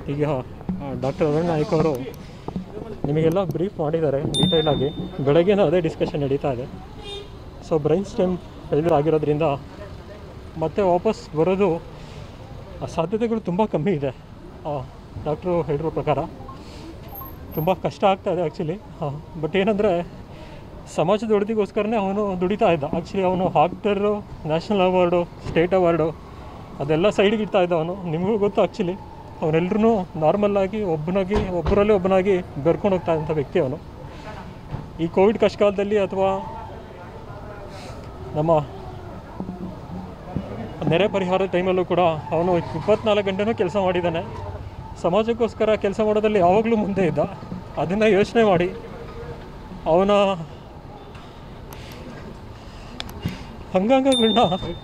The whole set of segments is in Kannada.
ಈಗ ಡಾಕ್ಟರ್ ಅರುಣ್ ನಾಯ್ಕ್ ಅವರು ನಿಮಗೆಲ್ಲ ಬ್ರೀಫ್ ಮಾಡಿದ್ದಾರೆ ಡೀಟೇಲಾಗಿ ಬೆಳಗ್ಗೆನೂ ಅದೇ ಡಿಸ್ಕಷನ್ ನಡೀತಾ ಇದೆ ಸೊ ಬ್ರೈನ್ ಸ್ಟೆಮ್ ಫೇಲ್ಯೂರ್ ಆಗಿರೋದ್ರಿಂದ ಮತ್ತೆ ವಾಪಸ್ ಬರೋದು ಆ ಸಾಧ್ಯತೆಗಳು ತುಂಬ ಕಮ್ಮಿ ಇದೆ ಡಾಕ್ಟ್ರು ಹೇಳಿರೋ ಪ್ರಕಾರ ತುಂಬ ಕಷ್ಟ ಆಗ್ತಾ ಇದೆ ಆ್ಯಕ್ಚುಲಿ ಬಟ್ ಏನಂದರೆ ಸಮಾಜದ ಒಳಿತಿಗೋಸ್ಕರನೇ ಅವನು ದುಡಿತಾ ಇದ್ದ ಆ್ಯಕ್ಚುಲಿ ಅವನು ಹಾಕ್ಟರು ನ್ಯಾಷನಲ್ ಅವಾರ್ಡು ಸ್ಟೇಟ್ ಅವಾರ್ಡು ಅದೆಲ್ಲ ಸೈಡಿಗೆ ಇಡ್ತಾ ಇದ್ದ ಅವನು ನಿಮಗೂ ಗೊತ್ತು ಆ್ಯಕ್ಚುಲಿ ಅವನೆಲ್ಲರೂ ನಾರ್ಮಲ್ಲಾಗಿ ಒಬ್ಬನಾಗಿ ಒಬ್ಬರಲ್ಲಿ ಒಬ್ಬನಾಗಿ ಬೆರ್ಕೊಂಡು ಹೋಗ್ತಾ ಇದ್ದಂಥ ವ್ಯಕ್ತಿ ಅವನು ಈ ಕೋವಿಡ್ ಕಷ್ಟಕಾಲದಲ್ಲಿ ಅಥವಾ ನಮ್ಮ ನೆರೆ ಪರಿಹಾರದ ಟೈಮಲ್ಲೂ ಕೂಡ ಅವನು ಇಪ್ಪತ್ನಾಲ್ಕು ಗಂಟೆನೂ ಕೆಲಸ ಮಾಡಿದ್ದಾನೆ ಸಮಾಜಕ್ಕೋಸ್ಕರ ಕೆಲಸ ಮಾಡೋದಲ್ಲಿ ಯಾವಾಗಲೂ ಮುಂದೆ ಇದ್ದ ಅದನ್ನು ಯೋಚನೆ ಮಾಡಿ ಅವನ ಅಂಗಾಂಗಗಳನ್ನ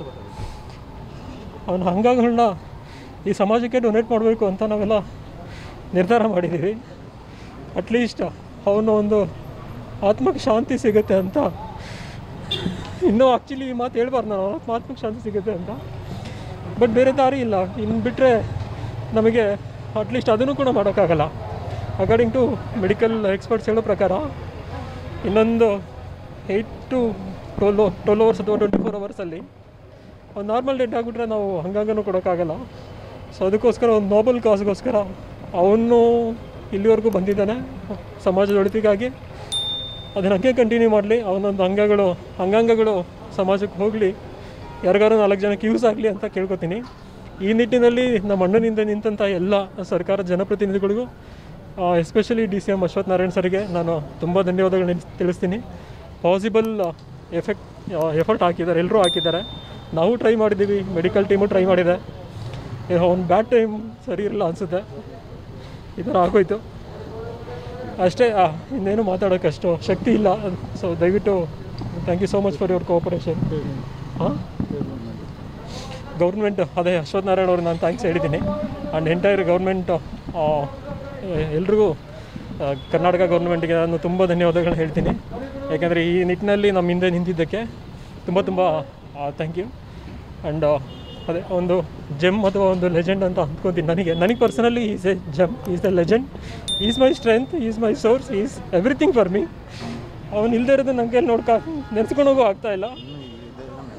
ಅವನ ಅಂಗಾಂಗಗಳನ್ನ ಈ ಸಮಾಜಕ್ಕೆ ಡೊನೇಟ್ ಮಾಡಬೇಕು ಅಂತ ನಾವೆಲ್ಲ ನಿರ್ಧಾರ ಮಾಡಿದ್ದೀವಿ ಅಟ್ಲೀಸ್ಟ್ ಅವನು ಒಂದು ಆತ್ಮಕ್ಕೆ ಶಾಂತಿ ಸಿಗುತ್ತೆ ಅಂತ ಇನ್ನೂ ಆ್ಯಕ್ಚುಲಿ ಈ ಮಾತು ಹೇಳ್ಬಾರ್ದು ನಾನು ಅವನ ಆತ್ಮಕ್ಕೆ ಶಾಂತಿ ಸಿಗುತ್ತೆ ಅಂತ ಬಟ್ ಬೇರೆ ದಾರಿ ಇಲ್ಲ ಇನ್ನು ಬಿಟ್ಟರೆ ನಮಗೆ ಅಟ್ಲೀಸ್ಟ್ ಅದನ್ನು ಕೂಡ ಮಾಡೋಕ್ಕಾಗಲ್ಲ ಅಕಾರ್ಡಿಂಗ್ ಟು ಮೆಡಿಕಲ್ ಎಕ್ಸ್ಪರ್ಟ್ಸ್ ಹೇಳೋ ಪ್ರಕಾರ ಇನ್ನೊಂದು eight to twelve twelve hours ಅಥವಾ ಟ್ವೆಂಟಿ ಫೋರ್ ಅವರ್ಸಲ್ಲಿ ಒಂದು ನಾರ್ಮಲ್ ಡೆಡ್ ಆಗಿಬಿಟ್ರೆ ನಾವು ಹಂಗಾಗನೂ ಕೊಡೋಕ್ಕಾಗಲ್ಲ ಸೊ ಅದಕ್ಕೋಸ್ಕರ ಒಂದು ನೋಬಲ್ ಕಾಸ್ಗೋಸ್ಕರ ಅವನು ಇಲ್ಲಿವರೆಗೂ ಬಂದಿದ್ದಾನೆ ಸಮಾಜದ ಒಳಿತಿಗಾಗಿ ಅದನ್ನು ಹಂಗೆ ಕಂಟಿನ್ಯೂ ಮಾಡಲಿ ಅವನೊಂದು ಅಂಗಗಳು ಅಂಗಾಂಗಗಳು ಸಮಾಜಕ್ಕೆ ಹೋಗಲಿ ಯಾರಿಗಾರು ನಾಲ್ಕು ಜನಕ್ಕೆ ಯೂಸ್ ಆಗಲಿ ಅಂತ ಕೇಳ್ಕೊತೀನಿ ಈ ನಿಟ್ಟಿನಲ್ಲಿ ನಮ್ಮ ಅಣ್ಣನಿಂದ ನಿಂತಹ ಎಲ್ಲ ಸರ್ಕಾರದ ಜನಪ್ರತಿನಿಧಿಗಳಿಗೂ especially D C M Ashwath Narayan ಸರ್ಗೆ ನಾನು ತುಂಬ ಧನ್ಯವಾದಗಳನ್ನ ತಿಳಿಸ್ತೀನಿ ಪಾಸಿಬಲ್ ಎಫೆಕ್ಟ್ ಎಫರ್ಟ್ ಹಾಕಿದ್ದಾರೆ ಎಲ್ಲರೂ ಹಾಕಿದ್ದಾರೆ ನಾವು ಟ್ರೈ ಮಾಡಿದ್ದೀವಿ ಮೆಡಿಕಲ್ ಟೀಮು ಟ್ರೈ ಮಾಡಿದೆ ಒಂದು ಬ್ಯಾಡ್ ಟೈಮ್ ಸರಿ ಇರಲ್ಲ ಅನಿಸುತ್ತೆ ಈ ಥರ ಆಗೋಯ್ತು ಅಷ್ಟೇ ಆ, ಇನ್ನೇನು ಮಾತಾಡೋಕ್ಕಷ್ಟು ಶಕ್ತಿ ಇಲ್ಲ ಸೊ ದಯವಿಟ್ಟು thank you so much for your cooperation ಹಾಂ ಗೌರ್ಮೆಂಟ್ ಅದೇ ಅಶ್ವಥ್ ನಾರಾಯಣ ಅವ್ರಿಗೆ ನಾನು ಥ್ಯಾಂಕ್ಸ್ ಹೇಳಿದ್ದೀನಿ ಆ್ಯಂಡ್ ಎಂಟೈರ್ ಗೌರ್ಮೆಂಟ್ ಎಲ್ರಿಗೂ ಆ, ಕರ್ನಾಟಕ ಗೌರ್ಮೆಂಟ್ಗೆ ನಾನು ತುಂಬ ಧನ್ಯವಾದಗಳನ್ನ ಹೇಳ್ತೀನಿ ಯಾಕೆಂದರೆ ಈ ನಿಟ್ಟಿನಲ್ಲಿ ನಮ್ಮ ಹಿಂದೆ ನಿಂತಿದ್ದಕ್ಕೆ ತುಂಬ ತುಂಬ ಥ್ಯಾಂಕ್ ಯು ಆ್ಯಂಡ್ ಅದೇ ಒಂದು ಜೆಮ್ ಅಥವಾ ಒಂದು ಲೆಜೆಂಡ್ ಅಂತ ಅಂದ್ಕೊತೀನಿ ನನಗೆ ನನಗೆ personally is a gem is a legend is my strength is my source is everything for me ಅವನು ಇಲ್ಲದೆ ಇರೋದು ನನಗೆ ನೋಡ್ಕ ನೆನೆಸ್ಕೊಂಡು ಹೋಗೋ ಆಗ್ತಾ ಇಲ್ಲ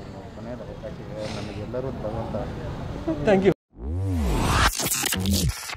ನಮಗೆಲ್ಲರೂ ಭಗವಂತ ಥ್ಯಾಂಕ್ ಯು